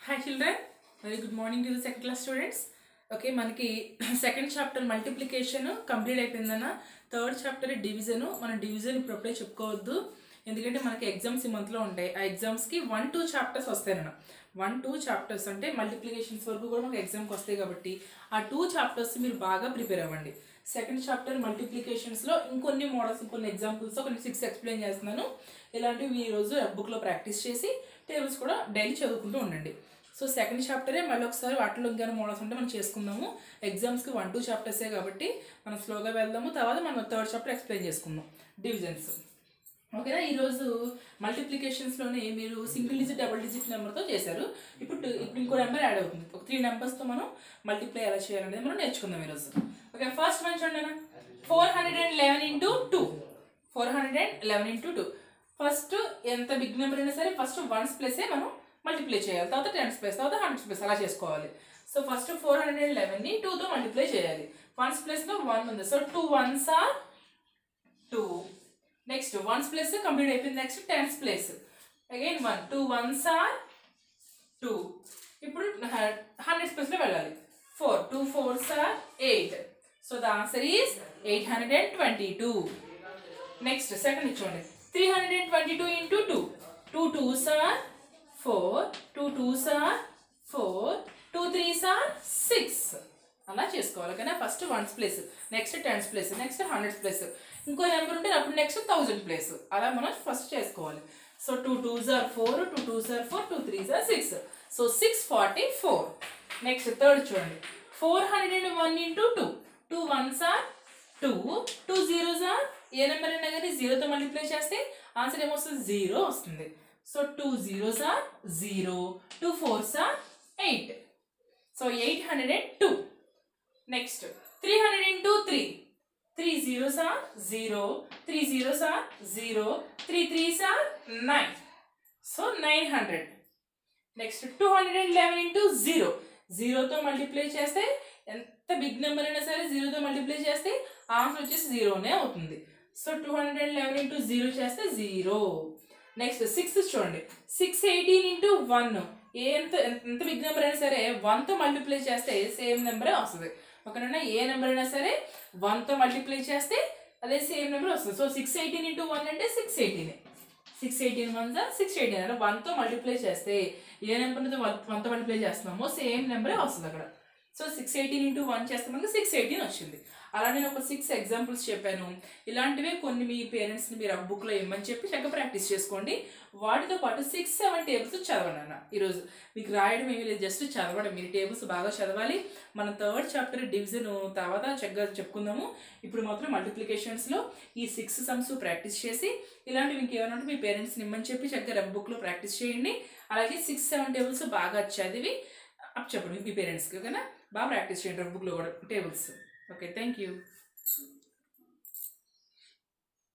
hi children very good morning to the second class students okay మనకి second chapter multiplication complete అయిపోయిందన్న third chapter division మన division ఇప్పుడు అప్పుడే చెప్పుకోవద్దు ఎందుకంటే మనకి ఎగ్జామ్స్ ఈ మంత్లో ఉంటాయి ఆ ఎగ్జామ్స్కి వన్ టూ చాప్టర్స్ వస్తాయన్న వన్ టూ చాప్టర్స్ అంటే మల్టిప్లికేషన్స్ వరకు కూడా మనకి ఎగ్జామ్కి వస్తాయి కాబట్టి ఆ టూ చాప్టర్స్ మీరు బాగా ప్రిపేర్ అవ్వండి సెకండ్ చాప్టర్ మల్టిప్లికేషన్స్లో ఇంకొన్ని మోడల్స్ ఇంకొన్ని ఎగ్జాంపుల్స్ కొన్ని సిక్స్ ఎక్స్ప్లెయిన్ చేస్తున్నాను ఇలాంటివి ఈ రోజు బుక్లో ప్రాక్టీస్ చేసి టేబుల్స్ కూడా డైలీ చదువుకుంటూ ఉండండి సో సెకండ్ చాప్టరే మళ్ళీ ఒకసారి వాటిలో ఇంకేమైనా మోడల్స్ ఉంటే మనం చేసుకుందాము ఎగ్జామ్స్కి వన్ టూ చాప్టర్సే కాబట్టి మనం స్లోగా వెళ్దాము తర్వాత మనం థర్డ్ చాప్టర్ ఎక్స్ప్లెయిన్ చేసుకుందాం డివిజన్స్ ఓకేనా ఈరోజు మల్టిప్లికేషన్స్లోనే మీరు సింగిల్ డిజిట్ డబుల్ డిజిట్ నెంబర్తో చేశారు ఇప్పుడు two- ఇప్పుడు ఇంకో నెంబర్ యాడ్ అవుతుంది ఒక త్రీ నెంబర్స్తో మనం మల్టిప్లై ఎలా చేయాలనేది మనం నేర్చుకుందాం ఈరోజు ఓకే ఫస్ట్ వన్ చూడండి four hundred and eleven into two four hundred and eleven into two first ఎంత బిగ్ నెంబర్ అయినా సరే ఫస్ట్ వన్స్ ప్లేసే మనం మల్టిప్లై చేయాలి తర్వాత టెన్స్ ప్లేస్ తర్వాత హండ్రెడ్స్ ప్లేస్ అలా చేసుకోవాలి so first four hundred and లెవెన్ని టూతో మల్టిప్లై చేయాలి వన్స్ ప్లేస్లో వన్ ఉంది so two ones are two next ones place complete అయిపోయింది next tens place again one two ones are two ఇప్పుడు హండ్రెడ్ ప్లేస్లో వెళ్ళాలి four two fours are eight so the answer is eight hundred and twenty two next second చూడండి three hundred and twenty two into two two twos are four two twos are four two threes are six అలా చేసుకోవాలి కానీ first ones place next tens place next hundreds place ఇంకో number ఉంటే అప్పుడు next thousand place అలా మనం first చేసుకోవాలి so two twos are four two twos are four two threes are six so six forty four next third చూడండి four hundred and one into two two ones are two two zeros are ఏ number అయినా కానీ జీరోతో multiply చేస్తే answer ఏమొస్తుంది zero వస్తుంది so two zeros are zero two fours are eight so eight hundred and two next three hundred into three three zeros are zero three zeros are zero three threes are nine so nine hundred next two hundred and eleven into zero జీరోతో multiply చేస్తే ఎంత big number అయినా సరే జీరోతో multiply చేస్తే answer వచ్చేసి జీరోనే అవుతుంది so two hundred and eleven into zero చేస్తే జీరో నెక్స్ట్ సిక్స్ చూడండి సిక్స్ ఎయిటీన్ ఇంటూ వన్ ఏ ఎంత ఎంత బిగ్ నెంబర్ అయినా సరే వన్తో మల్టిప్లై చేస్తే సేమ్ నెంబరే వస్తుంది ఒకనైనా ఏ నెంబర్ అయినా సరే వన్తో మల్టిప్లై చేస్తే అదే సేమ్ నెంబర్ వస్తుంది so six eighteen into one అంటే six eighteen six eighteen one six eighteen అంటే వన్తో మల్టిప్లై చేస్తే ఏ నెంబర్తో వన్తో మల్టిప్లై చేస్తున్నామో సేమ్ నెంబరే వస్తుంది అక్కడ so six eighteen into one చేస్తే మనకి సిక్స్ ఎయిటీన్ వచ్చింది అలా నేను ఒక సిక్స్ ఎగ్జాంపుల్స్ చెప్పాను ఇలాంటివే కొన్ని మీ పేరెంట్స్ని మీరు ఆ బుక్లో ఇమ్మని చెప్పి చక్కగా ప్రాక్టీస్ చేసుకోండి వాటితో పాటు సిక్స్ సెవెన్ టేబుల్స్ చదవండి అన్న ఈరోజు మీకు రాయడం ఏమీ లేదు జస్ట్ చదవడం మీరు టేబుల్స్ బాగా చదవాలి మన థర్డ్ చాప్టర్ డివిజన్ తర్వాత చక్కగా చెప్పుకుందాము ఇప్పుడు మాత్రం మల్టిప్లికేషన్స్లో ఈ సిక్స్ సమ్స్ ప్రాక్టీస్ చేసి ఇలాంటివి ఇంకేమైనా ఉంటే మీ పేరెంట్స్ని ఇమ్మని చెప్పి చక్కగా రఫ్ బుక్లో ప్రాక్టీస్ చేయండి అలాగే సిక్స్ సెవెన్ టేబుల్స్ బాగా చదివి అప్ చెప్పండి మీ పేరెంట్స్కి ఓకేనా బాగా ప్రాక్టీస్ చేయండి రఫ్ బుక్లో కూడా టేబుల్స్ ఓకే థ్యాంక్ యూ